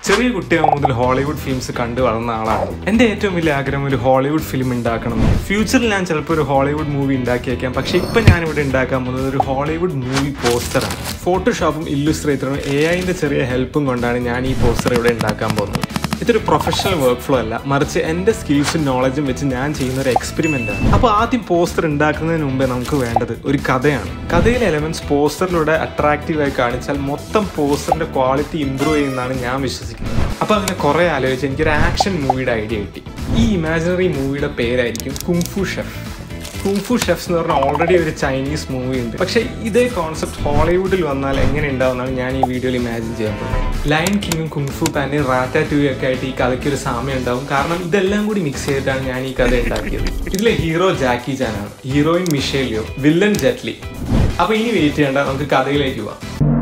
ചെറിയ കുട്ടിയാകും മുതൽ Hollywood films കണ്ടു വളർന്ന ആളാണ് എൻ്റെ ഏറ്റവും വലിയ ആഗ്രഹം ഒരു ഹോളിവുഡ് ഫിലിം ഉണ്ടാക്കണം ഫ്യൂച്ചറിൽ ഞാൻ ചിലപ്പോൾ ഒരു ഹോളിവുഡ് മൂവി ഉണ്ടാക്കിയേക്കാം പക്ഷേ ഇപ്പം ഞാനിവിടെ ഉണ്ടാക്കാൻ പോകുന്നത് ഒരു ഹോളിവുഡ് മൂവി പോസ്റ്ററാണ് ഫോട്ടോഷോപ്പും ഇല്ലുസ്ട്രേറ്ററും എ ഐൻ്റെ ചെറിയ ഹെൽപ്പും കൊണ്ടാണ് ഞാൻ ഈ പോസ്റ്റർ ഇവിടെ ഉണ്ടാക്കാൻ പോകുന്നത് ഇതൊരു പ്രൊഫഷണൽ വർക്ക് ഫ്ലോ അല്ല മറിച്ച് എൻ്റെ സ്കിൽസും നോളജും വെച്ച് ഞാൻ ചെയ്യുന്ന ഒരു എക്സ്പെരിമെൻ്റ് ആണ് അപ്പോൾ ആദ്യം പോസ്റ്റർ ഉണ്ടാക്കുന്നതിന് മുമ്പേ നമുക്ക് വേണ്ടത് ഒരു കഥയാണ് കഥയിലെ എലമെന്റ്സ് പോസ്റ്ററിലൂടെ അട്രാക്റ്റീവായി കാണിച്ചാൽ മൊത്തം പോസ്റ്ററിന്റെ ക്വാളിറ്റി ഇമ്പ്രൂവ് ചെയ്യുന്നതാണ് ഞാൻ വിശ്വസിക്കുന്നത് അപ്പോൾ അങ്ങനെ കുറേ ആലോചിച്ച് എനിക്കൊരു ആക്ഷൻ മൂവിയുടെ ഐഡിയ കിട്ടി ഈ ഇമാജിനറി മൂവിയുടെ പേരായിരിക്കും കുങ്ഫു ഷെഫ് കുങ്ഫു ഷെഫ്സ് എന്ന് പറഞ്ഞാൽ ഓൾറെഡി ഒരു ചൈനീസ് മൂവി ഉണ്ട് പക്ഷേ ഇതേ കോൺസെപ്റ്റ് ഹോളിവുഡിൽ വന്നാൽ എങ്ങനെ ഉണ്ടാവുന്നതാണ് ഞാൻ ഈ വീഡിയോയിൽ ഇമാജിൻ ചെയ്യാൻ പോകുന്നത് ലയൺ കിങ്ങും കുങ്ഫു പാൻറ്റും റാറ്റ ടൂയും ഒക്കെ ആയിട്ട് ഈ കഥയ്ക്ക് ഒരു സാമ്യം ഉണ്ടാവും കാരണം ഇതെല്ലാം കൂടി മിക്സ് ചെയ്തിട്ടാണ് ഞാൻ ഈ കഥ ഉണ്ടാക്കിയത് ഇതിലെ ഹീറോ ജാക്കി ചാനാണ് ഹീറോയിൻ മിഷേലിയോ വില്ലൻ ജെറ്റ്ലി അപ്പോൾ ഇനി വെയിറ്റ് ചെയ്യേണ്ട നമുക്ക് കഥയിലേക്ക് പോവാം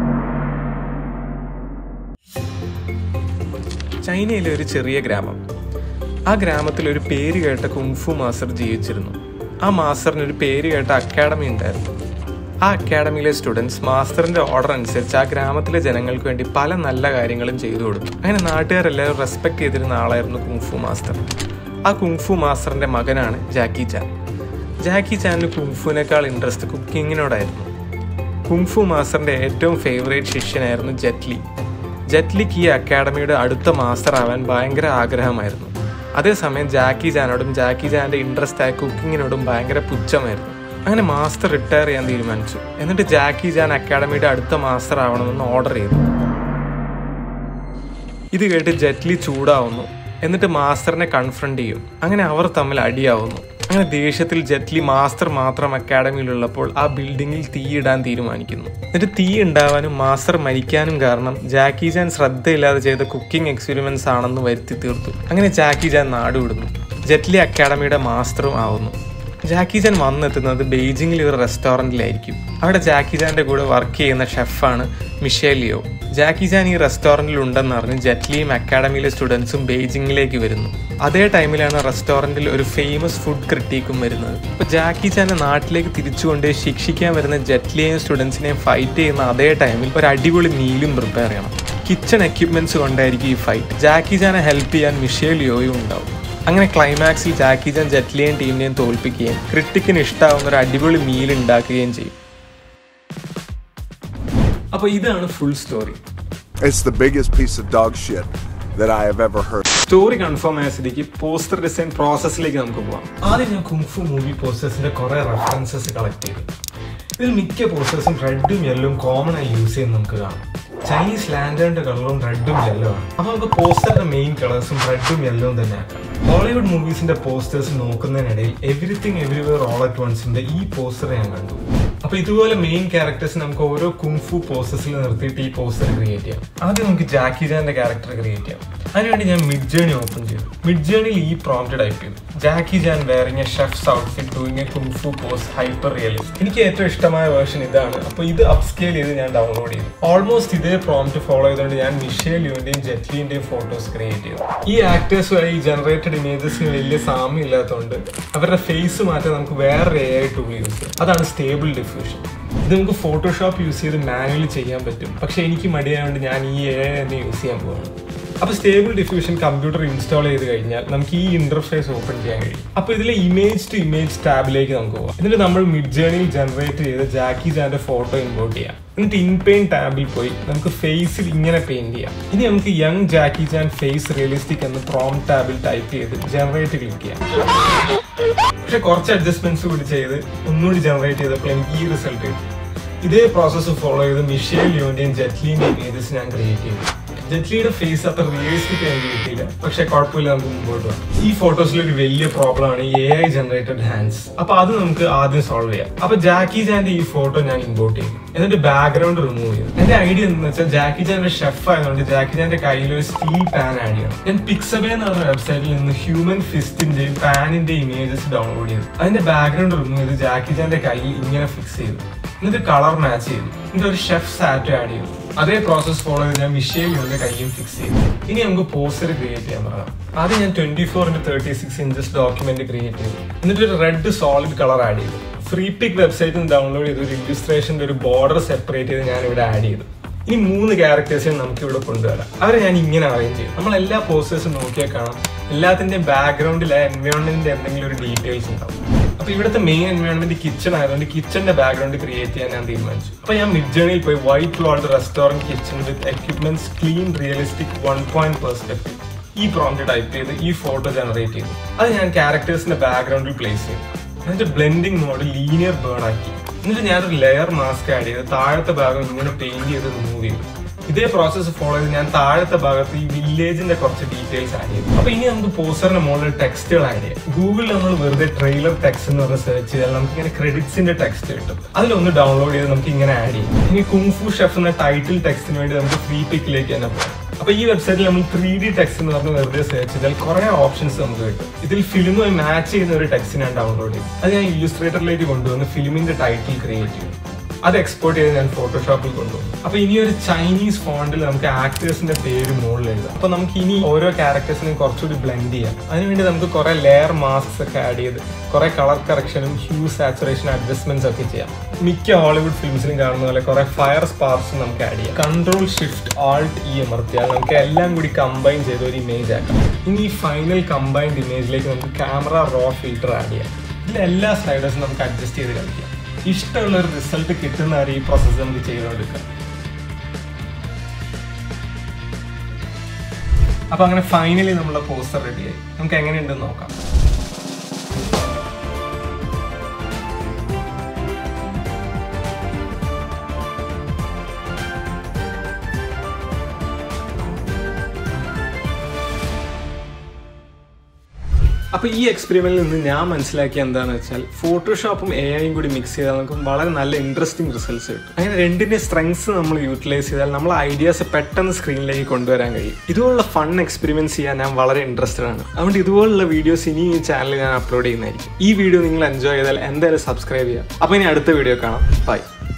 ചൈനയിലെ ഒരു ചെറിയ ഗ്രാമം ആ ഗ്രാമത്തിൽ ഒരു പേര് കേട്ട കുങ്ഫു മാസ്റ്റർ ജീവിച്ചിരുന്നു ആ മാസ്റ്ററിന് ഒരു പേര് കേട്ട അക്കാഡമി ഉണ്ടായിരുന്നു ആ അക്കാഡമിയിലെ സ്റ്റുഡൻസ് മാസ്റ്ററിന്റെ ഓർഡർ അനുസരിച്ച് ആ ഗ്രാമത്തിലെ ജനങ്ങൾക്ക് വേണ്ടി പല നല്ല കാര്യങ്ങളും ചെയ്തു കൊടുത്തു അങ്ങനെ നാട്ടുകാരെല്ലാവരും റെസ്പെക്ട് ചെയ്തിരുന്ന ആളായിരുന്നു കുങ്ഫു മാസ്റ്റർ ആ കുങ്ഫു മാസ്റ്ററിന്റെ മകനാണ് ജാക്കി ചാൻ ജാക്കി ചാനിന് കുങ്ഫുവിനേക്കാൾ ഇൻട്രസ്റ്റ് കുക്കിങ്ങിനോടായിരുന്നു കുങ്ഫു മാസ്റ്ററിന്റെ ഏറ്റവും ഫേവറേറ്റ് ശിഷ്യനായിരുന്നു ജെറ്റ്ലി ജെറ്റ്ലിക്ക് ഈ അക്കാഡമിയുടെ അടുത്ത മാസ്റ്റർ ആവാൻ ഭയങ്കര ആഗ്രഹമായിരുന്നു അതേസമയം ജാക്കി ജാനോടും ജാക്കി ജാന്റെ ഇൻട്രസ്റ്റ് ആയ കുക്കിങ്ങിനോടും ഭയങ്കര പുച്ഛമായിരുന്നു അങ്ങനെ മാസ്റ്റർ റിട്ടയർ ചെയ്യാൻ തീരുമാനിച്ചു എന്നിട്ട് ജാക്കി ജാൻ അക്കാഡമിയുടെ അടുത്ത മാസ്റ്റർ ആവണമെന്ന് ഓർഡർ ചെയ്തു ഇത് കേട്ട് ജെറ്റ്ലി ചൂടാവുന്നു എന്നിട്ട് മാസ്റ്ററിനെ കൺഫ്രണ്ട് ചെയ്യും അങ്ങനെ അവർ തമ്മിൽ അടിയാവുന്നു അങ്ങനെ ദേഷ്യത്തിൽ ജെറ്റ്ലി മാസ്റ്റർ മാത്രം അക്കാഡമിയിലുള്ളപ്പോൾ ആ ബിൽഡിങ്ങിൽ തീയിടാൻ തീരുമാനിക്കുന്നു എന്നിട്ട് തീ ഉണ്ടാവാനും മാസ്റ്റർ മരിക്കാനും കാരണം ജാക്കി ജാൻ ശ്രദ്ധയില്ലാതെ ചെയ്ത കുക്കിംഗ് എക്സ്പെരിമെന്റ്സ് ആണെന്ന് വരുത്തി തീർത്തു അങ്ങനെ ജാക്കി ജാൻ നാടുവിടുന്നു ജെറ്റ്ലി അക്കാഡമിയുടെ മാസ്റ്ററും ആവുന്നു ജാക്കി ചാൻ വന്നെത്തുന്നത് ബെയ്ജിങ്ങിൽ ഒരു റെസ്റ്റോറൻറ്റിലായിരിക്കും അവിടെ ജാക്കി ചാൻ്റെ കൂടെ വർക്ക് ചെയ്യുന്ന ഷെഫാണ് മിഷേലിയോ ജാക്കി ചാൻ ഈ റെസ്റ്റോറൻറ്റിൽ ഉണ്ടെന്ന് അറിഞ്ഞ് ജെറ്റ്ലിയും അക്കാഡമിയിലെ സ്റ്റുഡൻസും ബെയ്ജിങ്ങിലേക്ക് വരുന്നു അതേ ടൈമിലാണ് റെസ്റ്റോറൻറ്റിൽ ഒരു ഫേമസ് ഫുഡ് ക്രിട്ടീക്കും വരുന്നത് അപ്പോൾ ജാക്കി ചാനെ നാട്ടിലേക്ക് തിരിച്ചുകൊണ്ട് ശിക്ഷിക്കാൻ വരുന്ന ജെറ്റ്ലിയെയും സ്റ്റുഡൻസിനെയും ഫൈറ്റ് ചെയ്യുന്ന അതേ ടൈമിൽ ഒരു അടിപൊളി മീലും പ്രിപ്പയർ ചെയ്യണം കിച്ചൺ എക്യുപ്മെന്റ്സ് കൊണ്ടായിരിക്കും ഈ ഫൈറ്റ് ജാക്കി ചാനെ ഹെൽപ്പ് ചെയ്യാൻ മിഷേലിയോയും ഉണ്ടാവും അങ്ങനെ ക്ലൈമാക്സിൽ ജാക്കി ചാൻ ജെറ്റ്ലിയെയും ടീമിനെയും തോൽപ്പിക്കുകയും ക്രിട്ടിക്കിന് ഇഷ്ടാവുന്ന ഒരു അടിപൊളി മീൽ ഉണ്ടാക്കുകയും ചെയ്യും അപ്പൊ ഇതാണ് full story It's the biggest piece of dog shit that I have ever heard. Story confirm ആയ സ്ഥിതിക്ക് പോസ്റ്റർ ഡിസൈൻ പ്രോസസ്സിലേക്ക് നമുക്ക് പോവാം ആദ്യം ഞാൻ കുങ്ഫു മൂവി പോസ്റ്റേഴ്സിന്റെ കുറെ റെഫറൻസസ് കളക്ട് ചെയ്തു ഇതിൽ മിക്ക പോസ്റ്റേഴ്സും റെഡും യെല്ലും കോമൺ ആയി യൂസ് ചെയ്യുന്നത് നമുക്ക് കാണാം ചൈനീസ് ലാൻഡേണിന്റെ കളറും റെഡും യെല്ലോ ആണ് അപ്പൊ നമുക്ക് പോസ്റ്ററിന്റെ മെയിൻ കളേഴ്സും റെഡും യെല്ലോവും തന്നെ ആക്കാം ഹോളിവുഡ് മൂവീസിന്റെ പോസ്റ്റേഴ്സ് നോക്കുന്നതിനിടയിൽ എവറിത്തിങ് എവരിവെയർ ഓൾ അറ്റ് വൺസിന്റെ ഈ പോസ്റ്റർ ഞാൻ കണ്ടു അപ്പൊ ഇതുപോലെ മെയിൻ ക്യാരക്ടേഴ്സ് നമുക്ക് ഓരോ കുങ്ഫു പോസ്റ്റേഴ്സിൽ നിർത്തിയിട്ട് ഈ പോസ്റ്റർ ക്രിയേറ്റ് ചെയ്യാം ആദ്യം നമുക്ക് ജാക്കി ജാന്റെ ക്യാരക്ടർ ക്രിയേറ്റ് ചെയ്യാം അതിനുവേണ്ടി ഞാൻ മിഡ് ജേണി ഓപ്പൺ ചെയ്തു മിഡ് ജേണിയിൽ ഈ പ്രോംപ്റ്റ് ടൈപ്പ് ചെയ്തു Jackie Chan wearing a chef's outfit doing a kung fu pose hyper realist എനിക്ക് ഏറ്റവും ഇഷ്ടമായ വേർഷൻ ഇതാണ് അപ്പോൾ ഇത് അപ്സ്കെയിൽ ചെയ്ത് ഞാൻ ഡൗൺലോഡ് ചെയ്തു ഓൾമോസ്റ്റ് ഇതേ പ്രോംപ്റ്റ് ഫോളോ ചെയ്തുകൊണ്ട് ഞാൻ മിഷേൽ യുവിന്റെയും ജെറ്റ്ലിന്റെയും ഫോട്ടോസ് ക്രിയേറ്റ് ചെയ്തു ഈ ആക്ടേഴ്സുമായി ഈ ജനറേറ്റഡ് ഇമേജസിന് വലിയ സാമ്യം ഇല്ലാത്തതുകൊണ്ട് അവരുടെ ഫേസ് മാറ്റാൻ നമുക്ക് വേറെ എ ഐ ടൂൾ യൂസ് ചെയ്യാം അതാണ് സ്റ്റേബിൾ ഡിഫ്യൂഷൻ ഇത് നമുക്ക് ഫോട്ടോഷോപ്പ് യൂസ് ചെയ്ത് മാനുവലി ചെയ്യാൻ പറ്റും പക്ഷെ എനിക്ക് മടിയായതുകൊണ്ട് ഞാൻ ഈ എ ഐ തന്നെ യൂസ് ചെയ്യാൻ പോവാണ് അപ്പോൾ സ്റ്റേബിൾ ഡിഫ്യൂഷൻ കമ്പ്യൂട്ടർ ഇൻസ്റ്റാൾ ചെയ്ത് കഴിഞ്ഞാൽ നമുക്ക് ഈ ഇന്റർഫേസ് ഓപ്പൺ ചെയ്യാൻ കഴിയും അപ്പോൾ ഇതിലെ ഇമേജ് ടു ഇമേജ് ടാബിലേക്ക് നമുക്ക് പോകാം എന്നിട്ട് നമ്മൾ മിഡ് ജേണിയിൽ ജനറേറ്റ് ചെയ്ത ജാക്കി ജാന്റെ ഫോട്ടോ ഇമ്പോർട്ട് ചെയ്യാം എന്നിട്ട് ഇൻ പെയിൻ ടാബിൽ പോയി നമുക്ക് ഫേസിൽ ഇങ്ങനെ പെയിന്റ് ചെയ്യാം ഇനി നമുക്ക് young Jackie Chan face realistic എന്ന് പ്രോം ടാബിൽ ടൈപ്പ് ചെയ്ത് ജനറേറ്റ് ക്ലിക്ക് ചെയ്യാം പക്ഷെ കുറച്ച് അഡ്ജസ്റ്റ്മെന്റ്സ് കൂടി ചെയ്ത് ഒന്നുകൂടി ജനറേറ്റ് ചെയ്തപ്പോൾ എനിക്ക് ഈ റിസൾട്ട് കിട്ടി ഇതേ പ്രോസസ്സ് ഫോളോ ചെയ്ത് മിഷേൽ ലിയോന്റെയും ജെറ്റ്ലിന്റെയും ഇമേജസ് ഞാൻ ക്രിയേറ്റ് ചെയ്തു ജെറ്റ്ലിയുടെ ഫേസ് അത്ര റിയലിസ്റ്റിക് എനിക്ക് കിട്ടിയില്ല പക്ഷെ കുഴപ്പമില്ല നമുക്ക് മുമ്പോട്ട് പോകാം ഈ ഫോട്ടോസിൽ ഒരു വലിയ പ്രോബ്ലം ആണ് എ ഐ ജനറേറ്റഡ് ഹാൻഡ്സ് അപ്പൊ അത് നമുക്ക് ആദ്യം സോൾവ് ചെയ്യാം അപ്പൊ ജാക്കി ജാന്റെ ഈ ഫോട്ടോ ഞാൻ ഇമ്പോർട്ട് ചെയ്തു എന്നിട്ട് ബാക്ക്ഗ്രൗണ്ട് റിമൂവ് ചെയ്തു എന്റെ ഐഡിയ എന്താണെന്ന് വെച്ചാൽ ജാക്കി ജാന്റെ ഷെഫ് ആയതുകൊണ്ട് ജാക്കി ജാന്റെ കയ്യിൽ ഒരു സ്റ്റീൽ പാൻ ആഡ് ചെയ്യണം ഞാൻ പിക്സബേ എന്ന് പറഞ്ഞ വെബ്സൈറ്റിൽ നിന്ന് ഹ്യൂമൻ ഫിസ്റ്റിന്റെയും പാനിന്റെയും ഇമേജസ് ഡൗൺലോഡ് ചെയ്തു അതിന്റെ ബാക്ക്ഗ്രൗണ്ട് റിമൂവ് ചെയ്ത് ജാക്കി ജാന്റെ കയ്യിൽ ഇങ്ങനെ ഫിക്സ് ചെയ്തു എന്നിട്ട് കളർ മാച്ച് ചെയ്തു എന്നിട്ട് ഒരു ഷെഫ് സാറ്റ് ആഡ് ചെയ്തു അതേ പ്രോസസ് ഫോളോ ചെയ്ത് ഞാൻ മിഷേലിയുടെ കയ്യും ഫിക്സ് ചെയ്തു ഇനി നമുക്ക് പോസ്റ്റർ ക്രിയേറ്റ് ചെയ്യാൻ പറയാം ആദ്യം ഞാൻ twenty four into thirty six inches document create ചെയ്തു എന്നിട്ട് ഒരു റെഡ് സോളിഡ് കളർ ആഡ് ചെയ്തു ഫ്രീ പിക് വെബ്സൈറ്റിൽ നിന്ന് ഡൗൺലോഡ് ചെയ്ത് ഒരു ഇല്ലുസ്ട്രേഷന്റെ ഒരു ബോർഡർ സെപ്പറേറ്റ് ചെയ്ത് ഞാൻ ഇവിടെ ആഡ് ചെയ്തു ഇനി മൂന്ന് ക്യാരക്ടേഴ്സിനെ നമുക്ക് ഇവിടെ കൊണ്ടുവരാം അവരെ ഞാൻ ഇങ്ങനെ അറേഞ്ച് ചെയ്യും നമ്മൾ എല്ലാ പോസ്റ്റേഴ്സും നോക്കിയാൽ കാണാം എല്ലാത്തിന്റെയും ബാക്ക്ഗ്രൗണ്ടിലെ എൻവയോൺമെന്റിന്റെ എന്തെങ്കിലും ഒരു ഡീറ്റെയിൽസ് ഉണ്ടാവും അപ്പൊ ഇവിടുത്തെ മെയിൻ എൻവയോൺമെന്റ് കിച്ചൺ ആയതുകൊണ്ട് കിച്ചന്റെ ബാക്ക്ഗ്രൗണ്ട് ക്രിയേറ്റ് ചെയ്യാൻ ഞാൻ തീരുമാനിച്ചു അപ്പൊ ഞാൻ മിഡ് ജേണിയിൽ പോയി white walled restaurant kitchen with equipments clean realistic one point perspective ഈ പ്രോംപ്റ്റ് ടൈപ്പ് ചെയ്ത് ഈ ഫോട്ടോ ജനറേറ്റ് ചെയ്തു അത് ഞാൻ ക്യാരക്ടേഴ്സിന്റെ ബാക്ക്ഗ്രൗണ്ടിൽ പ്ലേസ് ചെയ്തു എന്നിട്ട് ബ്ലെൻഡിങ് മോഡ് ലീനിയർ ബേൺ ആക്കി എന്നിട്ട് ഞാനൊരു ലെയർ മാസ്ക് ആഡ് ചെയ്ത് താഴത്തെ ഭാഗം ഇങ്ങനെ പെയിന്റ് ചെയ്ത് റിമൂവ് ചെയ്തു ഇതേ പ്രോസസ്സ് ഫോളോ ചെയ്ത് ഞാൻ താഴത്തെ ഭാഗത്ത് ഈ വില്ലേജിന്റെ കുറച്ച് ഡീറ്റെയിൽസ് ആഡ് ചെയ്തു അപ്പൊ ഇനി നമുക്ക് പോസ്റ്ററിന്റെ മുകളിൽ ടെക്സ്റ്റുകൾ ആഡ് ചെയ്യാം ഗൂഗിളിൽ നമ്മൾ വെറുതെ ട്രെയിലർ ടെക്സ്റ്റ് എന്ന് പറഞ്ഞ് സെർച്ച് ചെയ്താൽ നമുക്ക് ഇങ്ങനെ ക്രെഡിറ്റ്സിന്റെ ടെക്സ്റ്റ് കിട്ടും അതിലൊന്ന് ഡൗൺലോഡ് ചെയ്ത് നമുക്ക് ഇങ്ങനെ ആഡ് ചെയ്യാം ഇനി കുങ്ഫു ഷെഫ് എന്ന ടൈറ്റിൽ ടെക്സ്റ്റിന് വേണ്ടി നമുക്ക് ഫ്രീ പിക്കിലേക്ക് തന്നെ പോകാം അപ്പൊ ഈ വെബ്സൈറ്റിൽ നമ്മൾ ത്രീ ഡി ടെക്സ്റ്റ് എന്ന് പറഞ്ഞ് വെറുതെ സെർച്ച് ചെയ്താൽ കുറെ ഓപ്ഷൻസ് നമുക്ക് കിട്ടും ഇതിൽ ഫിലിമുമായി മാച്ച് ചെയ്യുന്ന ഒരു ടെക്സ്റ്റ് ഞാൻ ഡൗൺലോഡ് ചെയ്യും അത് ഞാൻ ഇല്ലുസ്ട്രേറ്ററിലേക്ക് കൊണ്ടുവന്ന് ഫിലിമിന്റെ ടൈറ്റിൽ ക്രിയേറ്റ് ചെയ്യും അത് എക്സ്പോർട്ട് ചെയ്ത് ഞാൻ ഫോട്ടോഷോപ്പിൽ കൊണ്ടുവന്നു അപ്പൊ ഇനി ഒരു ചൈനീസ് ഫോണ്ടിൽ നമുക്ക് ആക്ടേഴ്സിന്റെ പേര് മുകളിൽ എഴുതാം അപ്പൊ നമുക്ക് ഇനി ഓരോ ക്യാരക്ടേഴ്സിനെയും കുറച്ചുകൂടി ബ്ലെൻഡ് ചെയ്യാം അതിനുവേണ്ടി നമുക്ക് കുറെ ലെയർ മാസ്ക് ഒക്കെ ആഡ് ചെയ്ത് കുറെ കളർ കറക്ഷനും ഹ്യൂ സാച്ചുറേഷൻ അഡ്ജസ്റ്റ്മെന്റ്സ് ഒക്കെ ചെയ്യാം മിക്ക ഹോളിവുഡ് ഫിലിംസിലും കാണുന്ന പോലെ കുറെ ഫയർ സ്പാർക്സ് നമുക്ക് ആഡ് ചെയ്യാം കൺട്രോൾ ഷിഫ്റ്റ് ആൾട്ട് ഇ അമർത്തിയാൽ നമുക്ക് എല്ലാം കൂടി കമ്പൈൻ ചെയ്ത് ഒരു ഇമേജ് ആക്കാം ഇനി ഈ ഫൈനൽ കമ്പൈൻഡ് ഇമേജിലേക്ക് നമുക്ക് ക്യാമറ റോ ഫിൽറ്റർ ആഡ് ചെയ്യാം ഇതിൽ എല്ലാ സ്ലൈഡേഴ്സും നമുക്ക് അഡ്ജസ്റ്റ് ചെയ്ത് കളിക്കാം ഇഷ്ടമുള്ള ഒരു റിസൾട്ട് കിട്ടുന്ന വരെ ഈ പ്രോസസ്സ് നമുക്ക് ചെയ്തുകൊടുക്കാം അപ്പൊ അങ്ങനെ ഫൈനലി നമ്മളെ പോസ്റ്റർ റെഡിയായി നമുക്ക് എങ്ങനെയുണ്ടെന്ന് നോക്കാം അപ്പൊ ഈ എക്സ്പെരിമെന്റിൽ നിന്ന് ഞാൻ മനസ്സിലാക്കിയ എന്താണെന്ന് വെച്ചാൽ ഫോട്ടോഷോപ്പും എ ഐയും കൂടി മിക്സ് ചെയ്താൽ നമുക്ക് വളരെ നല്ല ഇൻട്രസ്റ്റിംഗ് റിസൾട്ട്സ് കിട്ടും അങ്ങനെ രണ്ടിന്റെ സ്ട്രെങ്സ് നമ്മൾ യൂട്ടിലൈസ് ചെയ്താൽ നമ്മൾ ഐഡിയാസ് പെട്ടെന്ന് സ്ക്രീനിലേക്ക് കൊണ്ടുവരാൻ കഴിയും ഇതുപോലുള്ള ഫൺ എക്സ്പെരിമെന്റ്സ് ചെയ്യാൻ ഞാൻ വളരെ ഇൻട്രസ്റ്റഡ് ആണ് അതുകൊണ്ട് ഇതുപോലുള്ള വീഡിയോസ് ഇനി ഈ ചാനലിൽ ഞാൻ അപ്ലോഡ് ചെയ്യുന്നതായിരിക്കും ഈ വീഡിയോ നിങ്ങൾ എൻജോയ് ചെയ്താൽ എന്തായാലും സബ്സ്ക്രൈബ് ചെയ്യുക അപ്പൊ ഇനി അടുത്ത വീഡിയോ കാണാം ബൈ